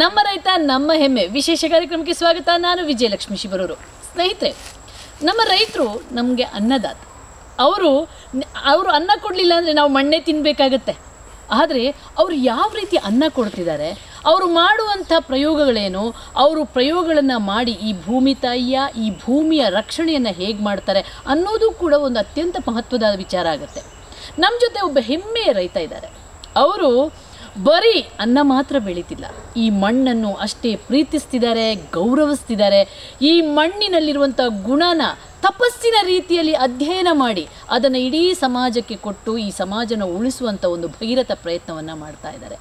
ನಮ್ಮ ರೈತ ನಮ್ಮ ಹೆಮ್ಮೆ ವಿಶೇಷ ಕಾರ್ಯಕ್ರಮಕ್ಕೆ ಸ್ವಾಗತ ನಾನು ವಿಜಯಲಕ್ಷ್ಮಿ ಶಿವರೂರು ಸ್ನೇಹಿತರೆ ನಮ್ಮ ರೈತರು ನಮಗೆ ಅನ್ನದಾತ ಅವರು ಅವರು ಅನ್ನ ಕೊಡಲಿಲ್ಲ ಅಂದರೆ ನಾವು ಮಣ್ಣೆ ತಿನ್ನಬೇಕಾಗತ್ತೆ ಆದರೆ ಅವರು ಯಾವ ರೀತಿ ಅನ್ನ ಕೊಡ್ತಿದ್ದಾರೆ ಅವರು ಮಾಡುವಂಥ ಪ್ರಯೋಗಗಳೇನು ಅವರು ಪ್ರಯೋಗಗಳನ್ನು ಮಾಡಿ ಈ ಭೂಮಿ ತಾಯಿಯ ಈ ಭೂಮಿಯ ರಕ್ಷಣೆಯನ್ನು ಹೇಗೆ ಮಾಡ್ತಾರೆ ಅನ್ನೋದು ಕೂಡ ಒಂದು ಅತ್ಯಂತ ಮಹತ್ವದ ವಿಚಾರ ಆಗುತ್ತೆ ನಮ್ಮ ಜೊತೆ ಒಬ್ಬ ಹೆಮ್ಮೆಯ ರೈತ ಇದ್ದಾರೆ ಅವರು ಬರೀ ಅನ್ನ ಮಾತ್ರ ಬೆಳೀತಿಲ್ಲ ಈ ಮಣ್ಣನ್ನು ಅಷ್ಟೇ ಪ್ರೀತಿಸ್ತಿದ್ದಾರೆ ಗೌರವಿಸ್ತಿದ್ದಾರೆ ಈ ಮಣ್ಣಿನಲ್ಲಿರುವಂಥ ಗುಣನ ತಪಸ್ಸಿನ ರೀತಿಯಲ್ಲಿ ಅಧ್ಯಯನ ಮಾಡಿ ಅದನ್ನು ಇಡೀ ಸಮಾಜಕ್ಕೆ ಕೊಟ್ಟು ಈ ಸಮಾಜನ ಉಳಿಸುವಂಥ ಒಂದು ಭಗೀರಥ ಪ್ರಯತ್ನವನ್ನು ಮಾಡ್ತಾ ಇದ್ದಾರೆ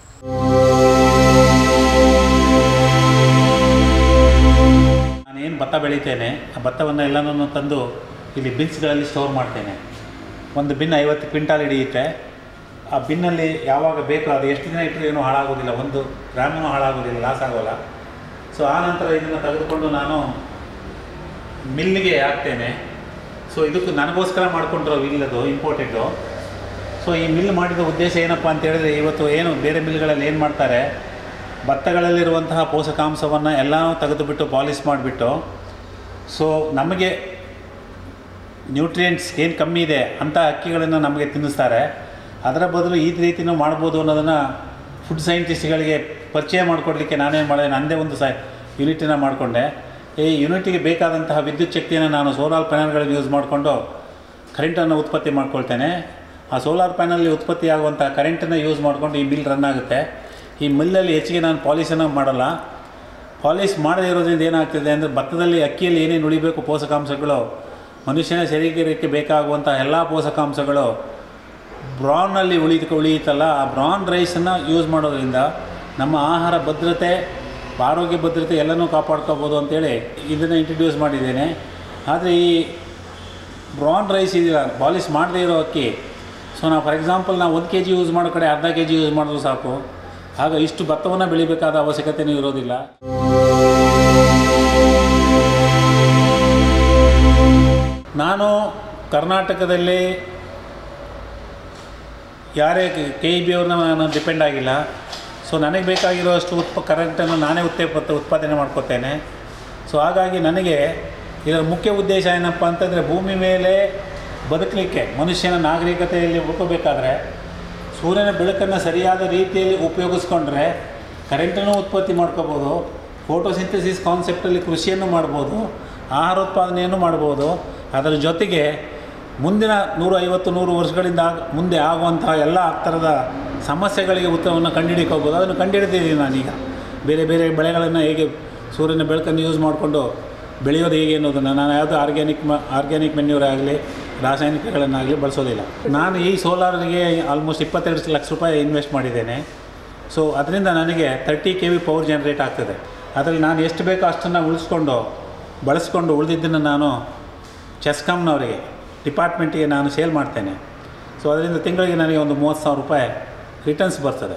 ನಾನೇನು ಭತ್ತ ಬೆಳಿತೇನೆ ಆ ಭತ್ತವನ್ನು ಎಲ್ಲನೂ ತಂದು ಇಲ್ಲಿ ಬಿನ್ಸ್ಗಳಲ್ಲಿ ಸ್ಟೋರ್ ಮಾಡ್ತೇನೆ ಒಂದು ಬಿನ್ ಐವತ್ತು ಕ್ವಿಂಟಾಲ್ ಹಿಡಿಯುತ್ತೆ ಆ ಬಿನ್ನಲ್ಲಿ ಯಾವಾಗ ಬೇಕೋ ಅದು ಎಷ್ಟು ದಿನ ಇಟ್ಟರು ಏನೂ ಹಾಳಾಗೋದಿಲ್ಲ ಒಂದು ಗ್ರಾಮನೂ ಹಾಳಾಗೋದಿಲ್ಲ ಲಾಸ್ ಆಗೋಲ್ಲ ಸೊ ಆ ನಂತರ ಇದನ್ನು ತೆಗೆದುಕೊಂಡು ನಾನು ಮಿಲ್ಲಿಗೆ ಹಾಕ್ತೇನೆ ಸೊ ಇದಕ್ಕೂ ನನಗೋಸ್ಕರ ಮಾಡ್ಕೊಂಡಿರೋ ಮಿಲ್ ಅದು ಇಂಪೋರ್ಟೆಡ್ಡು ಸೊ ಈ ಮಿಲ್ ಮಾಡಿದ ಉದ್ದೇಶ ಏನಪ್ಪ ಅಂತ ಹೇಳಿದ್ರೆ ಇವತ್ತು ಏನು ಬೇರೆ ಮಿಲ್ಗಳಲ್ಲಿ ಏನು ಮಾಡ್ತಾರೆ ಭತ್ತಗಳಲ್ಲಿರುವಂತಹ ಪೋಷಕಾಂಶವನ್ನು ಎಲ್ಲನೂ ತೆಗೆದುಬಿಟ್ಟು ಪಾಲಿಶ್ ಮಾಡಿಬಿಟ್ಟು ಸೊ ನಮಗೆ ನ್ಯೂಟ್ರಿಯೆಂಟ್ಸ್ ಏನು ಕಮ್ಮಿ ಇದೆ ಅಂಥ ಅಕ್ಕಿಗಳನ್ನು ನಮಗೆ ತಿನ್ನಿಸ್ತಾರೆ ಅದರ ಬದಲು ಈ ರೀತಿನೂ ಮಾಡ್ಬೋದು ಅನ್ನೋದನ್ನು ಫುಡ್ ಸೈಂಟಿಸ್ಟ್ಗಳಿಗೆ ಪರಿಚಯ ಮಾಡಿಕೊಡ್ಲಿಕ್ಕೆ ನಾನೇನು ಮಾಡಿದೆ ನನ್ನದೇ ಒಂದು ಸ ಯೂನಿಟನ್ನು ಮಾಡಿಕೊಂಡೆ ಈ ಯೂನಿಟಿಗೆ ಬೇಕಾದಂತಹ ವಿದ್ಯುತ್ ಶಕ್ತಿಯನ್ನು ನಾನು ಸೋಲಾರ್ ಪ್ಯಾನಲ್ಗಳನ್ನು ಯೂಸ್ ಮಾಡಿಕೊಂಡು ಕರೆಂಟನ್ನು ಉತ್ಪತ್ತಿ ಮಾಡ್ಕೊಳ್ತೇನೆ ಆ ಸೋಲಾರ್ ಪ್ಯಾನಲ್ಲಿ ಉತ್ಪತ್ತಿಯಾಗುವಂಥ ಕರೆಂಟನ್ನು ಯೂಸ್ ಮಾಡಿಕೊಂಡು ಈ ಮಿಲ್ ರನ್ ಆಗುತ್ತೆ ಈ ಮಿಲ್ಲಲ್ಲಿ ಹೆಚ್ಚಿಗೆ ನಾನು ಪಾಲಿಶನ್ನು ಮಾಡಲ್ಲ ಪಾಲಿಶ್ ಮಾಡದೇ ಇರೋದ್ರಿಂದ ಏನಾಗ್ತಿದೆ ಅಂದರೆ ಭತ್ತದಲ್ಲಿ ಅಕ್ಕಿಯಲ್ಲಿ ಏನೇನು ಉಳಿಬೇಕು ಪೋಷಕಾಂಶಗಳು ಮನುಷ್ಯನ ಶರೀರಕ್ಕೆ ಬೇಕಾಗುವಂಥ ಎಲ್ಲ ಪೋಷಕಾಂಶಗಳು ಬ್ರಾನ್ನಲ್ಲಿ ಉಳಿದ ಉಳಿಯುತ್ತಲ್ಲ ಆ ಬ್ರಾನ್ ರೈಸನ್ನು ಯೂಸ್ ಮಾಡೋದ್ರಿಂದ ನಮ್ಮ ಆಹಾರ ಭದ್ರತೆ ಆರೋಗ್ಯ ಭದ್ರತೆ ಎಲ್ಲನೂ ಕಾಪಾಡ್ಕೋಬೋದು ಅಂತೇಳಿ ಇದನ್ನು ಇಂಟ್ರಡ್ಯೂಸ್ ಮಾಡಿದ್ದೇನೆ ಆದರೆ ಈ ಬ್ರಾನ್ ರೈಸ್ ಇದೆಯಲ್ಲ ಪಾಲಿಶ್ ಮಾಡದೇ ಇರೋ ಅಕ್ಕಿ ಸೊ ನಾವು ಫಾರ್ ಎಕ್ಸಾಂಪಲ್ ನಾವು ಒಂದು ಕೆ ಜಿ ಯೂಸ್ ಮಾಡೋ ಕಡೆ ಅರ್ಧ ಕೆ ಜಿ ಯೂಸ್ ಮಾಡಿದ್ರು ಸಾಕು ಆಗ ಇಷ್ಟು ಭತ್ತವನ್ನು ಬೆಳಿಬೇಕಾದ ಅವಶ್ಯಕತೆಯೂ ಇರೋದಿಲ್ಲ ನಾನು ಕರ್ನಾಟಕದಲ್ಲಿ ಯಾರೇ ಕೆ ಇ ಬಿ ಅವ್ರನ್ನ ನಾನು ಡಿಪೆಂಡ್ ಆಗಿಲ್ಲ ಸೊ ನನಗೆ ಬೇಕಾಗಿರೋಷ್ಟು ಉತ್ಪ ಕರೆಂಟನ್ನು ನಾನೇ ಉತ್ಪತ್ತ ಉತ್ಪಾದನೆ ಮಾಡ್ಕೋತೇನೆ ಸೊ ಹಾಗಾಗಿ ನನಗೆ ಇದರ ಮುಖ್ಯ ಉದ್ದೇಶ ಏನಪ್ಪ ಅಂತಂದರೆ ಭೂಮಿ ಮೇಲೆ ಬದುಕಲಿಕ್ಕೆ ಮನುಷ್ಯನ ನಾಗರಿಕತೆಯಲ್ಲಿ ಉಳ್ಕೋಬೇಕಾದ್ರೆ ಸೂರ್ಯನ ಬೆಳಕನ್ನು ಸರಿಯಾದ ರೀತಿಯಲ್ಲಿ ಉಪಯೋಗಿಸ್ಕೊಂಡ್ರೆ ಕರೆಂಟನ್ನು ಉತ್ಪತ್ತಿ ಮಾಡ್ಕೋಬೋದು ಫೋಟೋಸಿಂಥಸಿಸ್ ಕಾನ್ಸೆಪ್ಟಲ್ಲಿ ಕೃಷಿಯನ್ನು ಮಾಡ್ಬೋದು ಆಹಾರ ಉತ್ಪಾದನೆಯನ್ನು ಮಾಡ್ಬೋದು ಅದರ ಜೊತೆಗೆ ಮುಂದಿನ ನೂರ ಐವತ್ತು ನೂರು ವರ್ಷಗಳಿಂದ ಆಗ ಮುಂದೆ ಆಗುವಂತಹ ಎಲ್ಲ ಥರದ ಸಮಸ್ಯೆಗಳಿಗೆ ಉತ್ತರವನ್ನು ಕಂಡುಹಿಡಿಯಕ್ಕೆ ಹೋಗ್ಬೋದು ಅದನ್ನು ಕಂಡುಹಿಡಿದಿದ್ದೀನಿ ನಾನೀಗ ಬೇರೆ ಬೇರೆ ಬೆಳೆಗಳನ್ನು ಹೇಗೆ ಸೂರ್ಯನ ಬೆಳಕನ್ನು ಯೂಸ್ ಮಾಡಿಕೊಂಡು ಬೆಳೆಯೋದು ಹೇಗೆ ಅನ್ನೋದನ್ನು ನಾನು ಯಾವುದೋ ಆರ್ಗ್ಯಾನಿಕ್ ಮ ಆರ್ಗ್ಯಾನಿಕ್ ಮೆನ್ಯೂರ್ ಆಗಲಿ ರಾಸಾಯನಿಕಗಳನ್ನಾಗಲಿ ಬಳಸೋದಿಲ್ಲ ನಾನು ಈ ಸೋಲಾರಿಗೆ ಆಲ್ಮೋಸ್ಟ್ ಇಪ್ಪತ್ತೆರಡು ಲಕ್ಷ ರೂಪಾಯಿ ಇನ್ವೆಸ್ಟ್ ಮಾಡಿದ್ದೇನೆ ಸೊ ಅದರಿಂದ ನನಗೆ thirty K V power generate ಆಗ್ತದೆ ಅದರಲ್ಲಿ ನಾನು ಎಷ್ಟು ಬೇಕೋ ಅಷ್ಟನ್ನು ಉಳಿಸ್ಕೊಂಡು ಬಳಸ್ಕೊಂಡು ಉಳಿದಿದ್ದನ್ನು ನಾನು ಚೆಸ್ಕಾಮ್ನವರಿಗೆ ಡಿಪಾರ್ಟ್ಮೆಂಟಿಗೆ ನಾನು ಸೇಲ್ ಮಾಡ್ತೇನೆ ಸೊ ಅದರಿಂದ ತಿಂಗಳಿಗೆ ನನಗೆ ಒಂದು ಮೂವತ್ತು ಸಾವಿರ ರೂಪಾಯಿ ರಿಟರ್ನ್ಸ್ ಬರ್ತದೆ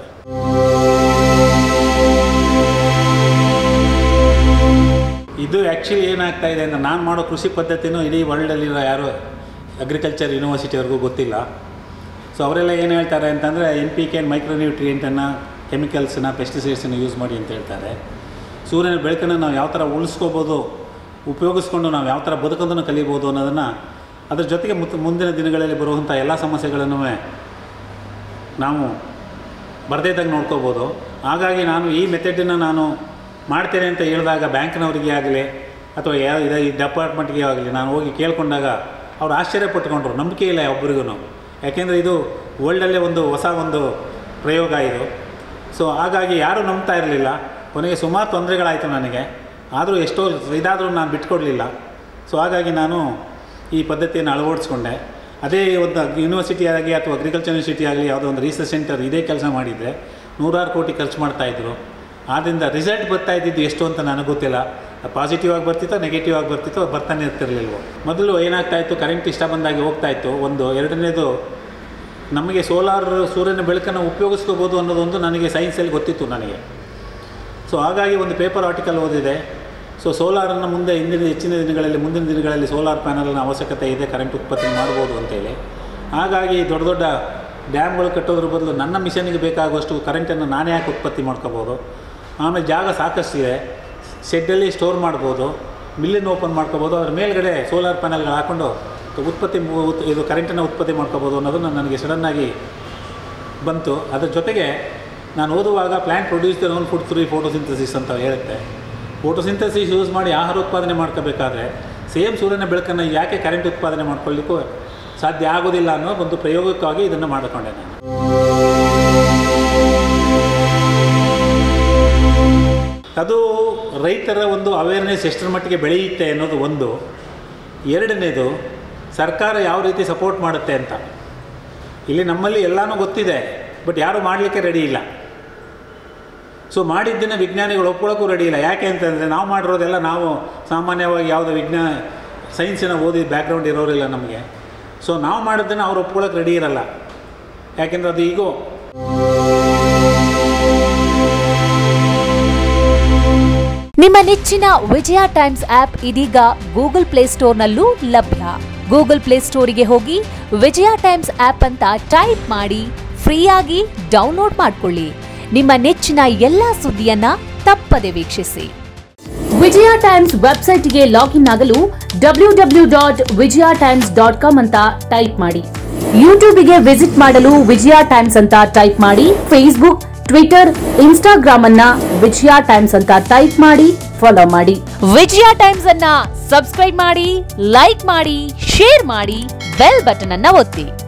ಇದು ಆ್ಯಕ್ಚುಲಿ ಏನಾಗ್ತಾ ಇದೆ ಅಂದರೆ ನಾನು ಮಾಡೋ ಕೃಷಿ ಪದ್ಧತಿನೂ ಇಡೀ ವರ್ಲ್ಡಲ್ಲಿರೋ ಯಾರು ಅಗ್ರಿಕಲ್ಚರ್ ಯೂನಿವರ್ಸಿಟಿವರೆಗೂ ಗೊತ್ತಿಲ್ಲ ಸೊ ಅವರೆಲ್ಲ ಏನು ಹೇಳ್ತಾರೆ ಅಂತಂದರೆ ಎನ್ ಪಿ ಕೆ ಮೈಕ್ರೋನ್ಯೂಟ್ರಿಯೆಂಟನ್ನು ಕೆಮಿಕಲ್ಸನ್ನ ಪೆಸ್ಟಿಸೈಡ್ಸನ್ನು ಯೂಸ್ ಮಾಡಿ ಅಂತ ಹೇಳ್ತಾರೆ ಸೂರ್ಯನ ಬೆಳಕನ್ನು ನಾವು ಯಾವ ಥರ ಉಳಿಸ್ಕೋಬೋದು ಉಪಯೋಗಿಸ್ಕೊಂಡು ನಾವು ಯಾವ ಥರ ಬದುಕೋದನ್ನು ಕಲಿಬೋದು ಅನ್ನೋದನ್ನು ಅದ್ರ ಜೊತೆಗೆ ಮುತ್ ಮುಂದಿನ ದಿನಗಳಲ್ಲಿ ಬರುವಂಥ ಎಲ್ಲ ಸಮಸ್ಯೆಗಳನ್ನು ನಾವು ಬರದೇ ಇದ್ದಾಗ ನೋಡ್ಕೋಬೋದು ಹಾಗಾಗಿ ನಾನು ಈ ಮೆಥಡನ್ನು ನಾನು ಮಾಡ್ತೇನೆ ಅಂತ ಹೇಳಿದಾಗ ಬ್ಯಾಂಕ್ನವರಿಗೆ ಆಗಲಿ ಅಥವಾ ಯಾವ ಇದು ಈ ಡೆಪಾರ್ಟ್ಮೆಂಟ್ಗೆ ಆಗಲಿ ನಾನು ಹೋಗಿ ಕೇಳ್ಕೊಂಡಾಗ ಅವ್ರು ಆಶ್ಚರ್ಯ ಪಟ್ಕೊಂಡ್ರು ನಂಬಿಕೆ ಇಲ್ಲ ಒಬ್ಬರಿಗೂ ಯಾಕೆಂದರೆ ಇದು ವರ್ಲ್ಡಲ್ಲೇ ಒಂದು ಹೊಸ ಒಂದು ಪ್ರಯೋಗ ಇದು ಸೊ ಹಾಗಾಗಿ ಯಾರೂ ನಂಬ್ತಾ ಇರಲಿಲ್ಲ ಕೊನೆಗೆ ಸುಮಾರು ತೊಂದರೆಗಳಾಯಿತು ನನಗೆ ಆದರೂ ಎಷ್ಟೋ ಇದಾದರೂ ನಾನು ಬಿಟ್ಕೊಡ್ಲಿಲ್ಲ ಸೊ ಹಾಗಾಗಿ ನಾನು ಈ ಪದ್ಧತಿಯನ್ನು ಅಳವಡಿಸ್ಕೊಂಡೆ ಅದೇ ಒಂದು ಯೂನಿವರ್ಸಿಟಿ ಆಗಲಿ ಅಥವಾ ಅಗ್ರಿಕಲ್ಚರ್ ಯೂನಿವರ್ಸಿಟಿ ಆಗಲಿ ಯಾವುದೋ ಒಂದು ರಿಸರ್ಚ್ ಸೆಂಟರ್ ಇದೇ ಕೆಲಸ ಮಾಡಿದರೆ ನೂರಾರು ಕೋಟಿ ಖರ್ಚು ಮಾಡ್ತಾಯಿದ್ರು ಆದ್ದರಿಂದ ರಿಸಲ್ಟ್ ಬರ್ತಾ ಇದ್ದಿದ್ದು ಎಷ್ಟು ಅಂತ ನನಗೆ ಗೊತ್ತಿಲ್ಲ ಪಾಸಿಟಿವ್ ಆಗಿ ಬರ್ತಿತ್ತೋ ನೆಗೆಟಿವ್ ಆಗಿ ಬರ್ತಿತ್ತೋ ಬರ್ತಾನೆ ಇರ್ತಿರ್ಲಿಲ್ವೋ ಮೊದಲು ಏನಾಗ್ತಾ ಇತ್ತು ಕರೆಂಟ್ ಇಷ್ಟ ಬಂದಾಗೆ ಹೋಗ್ತಾ ಇತ್ತು ಒಂದು ಎರಡನೇದು ನಮಗೆ ಸೋಲಾರ್ ಸೂರ್ಯನ ಬೆಳಕನ್ನು ಉಪಯೋಗಿಸ್ಕೋಬೋದು ಅನ್ನೋದೊಂದು ನನಗೆ ಸೈನ್ಸಲ್ಲಿ ಗೊತ್ತಿತ್ತು ನನಗೆ ಸೊ ಹಾಗಾಗಿ ಒಂದು ಪೇಪರ್ ಆರ್ಟಿಕಲ್ ಓದಿದೆ ಸೊ ಸೋಲಾರನ್ನು ಮುಂದೆ ಹಿಂದಿನ ಹೆಚ್ಚಿನ ದಿನಗಳಲ್ಲಿ ಮುಂದಿನ ದಿನಗಳಲ್ಲಿ ಸೋಲಾರ್ ಪ್ಯಾನಲ್ನ ಅವಶ್ಯಕತೆ ಇದೆ ಕರೆಂಟ್ ಉತ್ಪತ್ತಿ ಮಾಡ್ಬೋದು ಅಂತೇಳಿ ಹಾಗಾಗಿ ದೊಡ್ಡ ದೊಡ್ಡ ಡ್ಯಾಮ್ಗಳು ಕಟ್ಟೋದ್ರ ಬದಲು ನನ್ನ ಮಿಷನ್ಗೆ ಬೇಕಾಗುವಷ್ಟು ಕರೆಂಟನ್ನು ನಾನೇ ಯಾಕೆ ಉತ್ಪತ್ತಿ ಮಾಡ್ಕೋಬೋದು ಆಮೇಲೆ ಜಾಗ ಸಾಕಷ್ಟಿದೆ ಶೆಡ್ಡಲ್ಲಿ ಸ್ಟೋರ್ ಮಾಡ್ಬೋದು ಮಿಲ್ಲನ್ನು ಓಪನ್ ಮಾಡ್ಕೋಬೋದು ಅದ್ರ ಮೇಲ್ಗಡೆ ಸೋಲಾರ್ ಪ್ಯಾನಲ್ಗಳು ಹಾಕ್ಕೊಂಡು ಉತ್ಪತ್ತಿ ಮು- ಉತ್- ಇದು ಕರೆಂಟನ್ನು ಉತ್ಪತ್ತಿ ಮಾಡ್ಕೋಬೋದು ಅನ್ನೋದು ನನಗೆ ಸಡನ್ನಾಗಿ ಬಂತು ಅದ್ರ ಜೊತೆಗೆ ನಾನು ಓದುವಾಗ plant produce the own food through photosynthesis ಅಂತ ಹೇಳುತ್ತೆ ಫೋಟೋಸಿಂಥಸಿಸ್ ಯೂಸ್ ಮಾಡಿ ಆಹಾರ ಉತ್ಪಾದನೆ ಮಾಡ್ಕೋಬೇಕಾದ್ರೆ ಸೇಮ್ ಸೂರ್ಯನ ಬೆಳಕನ್ನು ಯಾಕೆ ಕರೆಂಟ್ ಉತ್ಪಾದನೆ ಮಾಡ್ಕೊಳ್ಳಿಕ್ಕೂ ಸಾಧ್ಯ ಆಗೋದಿಲ್ಲ ಅನ್ನೋ ಒಂದು ಪ್ರಯೋಗಕ್ಕಾಗಿ ಇದನ್ನು ಮಾಡಿಕೊಂಡೆ ನಾನು ಅದು ರೈತರ ಒಂದು ಅವೇರ್ನೆಸ್ ಎಷ್ಟರ ಮಟ್ಟಿಗೆ ಬೆಳೆಯುತ್ತೆ ಅನ್ನೋದು ಒಂದು ಎರಡನೇದು ಸರ್ಕಾರ ಯಾವ ರೀತಿ ಸಪೋರ್ಟ್ ಮಾಡುತ್ತೆ ಅಂತ ಇಲ್ಲಿ ನಮ್ಮಲ್ಲಿ ಎಲ್ಲನೂ ಗೊತ್ತಿದೆ ಬಟ್ ಯಾರೂ ಮಾಡಲಿಕ್ಕೆ ರೆಡಿ ಇಲ್ಲ ಸೊ ಮಾಡಿದ್ದನ್ನು ವಿಜ್ಞಾನಿಗಳು ಒಪ್ಕೊಳ್ಳೋಕ್ಕೂ ರೆಡಿ ಇಲ್ಲ ಯಾಕೆ ಅಂತಂದರೆ ನಾವು ಮಾಡಿರೋದೆಲ್ಲ ನಾವು ಸಾಮಾನ್ಯವಾಗಿ ಯಾವುದೋ ವಿಜ್ಞಾನ ಸೈನ್ಸಿನ ಓದಿ ಬ್ಯಾಕ್ಗ್ರೌಂಡ್ ಇರೋರಿಲ್ಲ ನಮಗೆ ಸೊ ನಾವು ಮಾಡಿದ್ದನ್ನು ಅವ್ರು ಒಪ್ಕೊಳ್ಳೋಕೆ ರೆಡಿ ಇರಲ್ಲ ಯಾಕೆಂದರೆ ಅದು ಈಗೋ ನಿಮ್ಮ ನೆಚ್ಚಿನ ವಿಜಯ ಟೈಮ್ಸ್ ಆಪ್ ಇದೀಗ ಗೂಗಲ್ ಪ್ಲೇಸ್ಟೋರ್ನಲ್ಲೂ ಲಭ್ಯ ಗೂಗಲ್ ಪ್ಲೇಸ್ಟೋರಿಗೆ ಹೋಗಿ ವಿಜಯ ಟೈಮ್ಸ್ ಆಪ್ ಅಂತ ಟೈಪ್ ಮಾಡಿ ಫ್ರೀಯಾಗಿ ಡೌನ್ಲೋಡ್ ಮಾಡ್ಕೊಳ್ಳಿ ನಿಮ್ಮ ನೆಚ್ಚಿನ ಎಲ್ಲಾ ಸುದ್ದಿಯನ್ನ ತಪ್ಪದೆ ವೀಕ್ಷಿಸಿ ವಿಜಯ ಟೈಮ್ಸ್ ವೆಬ್ಸೈಟ್ಗೆ ಲಾಗಿನ್ ಆಗಲು W W dot Vijaya Times dot com ಅಂತ ಟೈಪ್ ಮಾಡಿ ಯೂಟ್ಯೂಬ್ಗೆ ವಿಸಿಟ್ ಮಾಡಲು ವಿಜಯ ಟೈಮ್ಸ್ ಅಂತ ಟೈಪ್ ಮಾಡಿ ಫೇಸ್ಬುಕ್ ಟ್ವಿಟರ್ ಇನ್ಸ್ಟಾಗ್ರಾಮ್ ಅನ್ನ ವಿಜಯ ಟೈಮ್ಸ್ ಅಂತ ಟೈಪ್ ಮಾಡಿ ಫಾಲೋ ಮಾಡಿ ವಿಜಯ ಟೈಮ್ಸ್ ಅನ್ನ ಸಬ್ಸ್ಕ್ರೈಬ್ ಮಾಡಿ ಲೈಕ್ ಮಾಡಿ ಶೇರ್ ಮಾಡಿ ಬೆಲ್ ಬಟನ್ ಅನ್ನ ಒತ್ತಿ